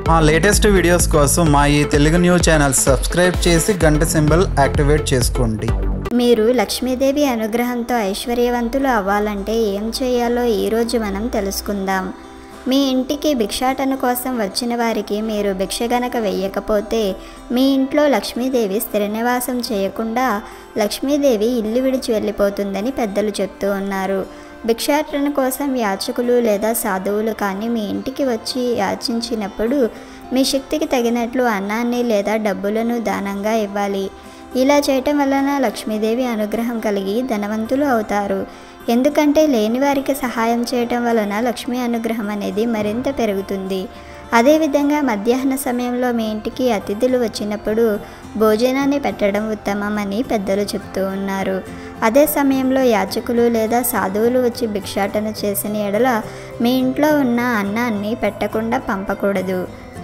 మా latest videos కోసం మా ఈ తెలుగు న్యూస్ ఛానల్ సబ్స్క్రైబ్ చేసి గంట సింబల్ యాక్టివేట్ చేసుకోండి మీరు లక్ష్మీదేవి అనుగ్రహంతో ఐశ్వర్యవంతులు అవ్వాలంటే ఏం చేయాలో ఈరోజు మనం తెలుసుకుందాం మీ ఇంటికి భిక్షాటన కోసం వచ్చిన వారికి మీరు భిక్ష గనక వెయ్యకపోతే మీ ఇంట్లో లక్ష్మీదేవి స్థిర నివాసం చేయకుండా లక్ష్మీదేవి ఇల్లు విడిచి వెళ్ళిపోతుందని పెద్దలు చెప్తూ ఉన్నారు భిక్షాటన కోసం యాచకులు లేదా సాధువులు కానీ మీ ఇంటికి వచ్చి యాచించినప్పుడు మీ శక్తికి తగినట్లు అన్నాన్ని లేదా డబ్బులను దానంగా ఇవ్వాలి ఇలా చేయటం వలన లక్ష్మీదేవి అనుగ్రహం కలిగి ధనవంతులు అవుతారు ఎందుకంటే లేని వారికి సహాయం చేయటం వలన లక్ష్మీ అనుగ్రహం అనేది మరింత పెరుగుతుంది అదేవిధంగా మధ్యాహ్న సమయంలో మీ ఇంటికి అతిథులు వచ్చినప్పుడు భోజనాన్ని పెట్టడం ఉత్తమమని పెద్దలు చెప్తూ ఉన్నారు అదే సమయంలో యాచకులు లేదా సాధువులు వచ్చి భిక్షాటన చేసిన ఎడల మీ ఇంట్లో ఉన్న అన్నాన్ని పెట్టకుండా పంపకూడదు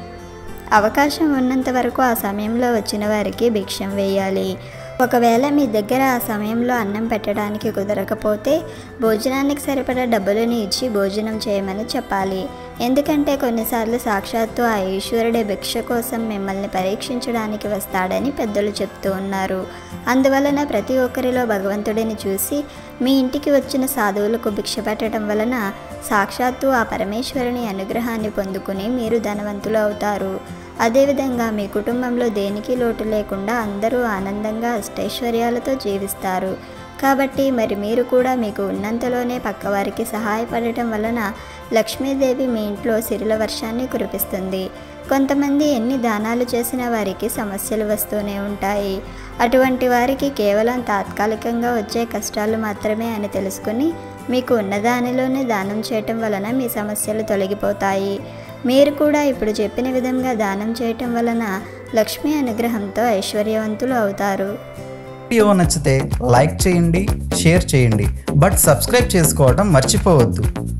అవకాశం ఉన్నంత వరకు ఆ సమయంలో వచ్చిన వారికి భిక్షం వేయాలి ఒకవేళ మీ దగ్గర ఆ సమయంలో అన్నం పెట్టడానికి కుదరకపోతే భోజనానికి సరిపడా డబ్బులను ఇచ్చి భోజనం చేయమని చెప్పాలి ఎందుకంటే కొన్నిసార్లు సాక్షాత్తు ఆ ఈశ్వరుడే భిక్ష కోసం మిమ్మల్ని పరీక్షించడానికి వస్తాడని పెద్దలు చెప్తూ ఉన్నారు అందువలన ప్రతి ఒక్కరిలో భగవంతుడిని చూసి మీ ఇంటికి వచ్చిన సాధువులకు భిక్ష పెట్టడం వలన సాక్షాత్తు ఆ పరమేశ్వరుని అనుగ్రహాన్ని పొందుకుని మీరు ధనవంతులు అవుతారు అదేవిధంగా మీ కుటుంబంలో దేనికి లోటు లేకుండా అందరూ ఆనందంగా అష్టైశ్వర్యాలతో జీవిస్తారు కాబట్టి మరి మీరు కూడా మీకు ఉన్నంతలోనే పక్కవారికి సహాయపడటం వలన లక్ష్మీదేవి మీ ఇంట్లో సిరుల వర్షాన్ని కురిపిస్తుంది కొంతమంది ఎన్ని దానాలు చేసిన వారికి సమస్యలు వస్తూనే ఉంటాయి అటువంటి వారికి కేవలం తాత్కాలికంగా వచ్చే కష్టాలు మాత్రమే అని తెలుసుకుని మీకు ఉన్నదానిలోనే దానం చేయటం వలన మీ సమస్యలు తొలగిపోతాయి మీరు కూడా ఇప్పుడు చెప్పిన విధంగా దానం చేయటం వలన లక్ష్మీ అనుగ్రహంతో ఐశ్వర్యవంతులు అవుతారు వీడియో నచ్చితే లైక్ చేయండి షేర్ చేయండి బట్ సబ్స్క్రైబ్ చేసుకోవడం మర్చిపోవద్దు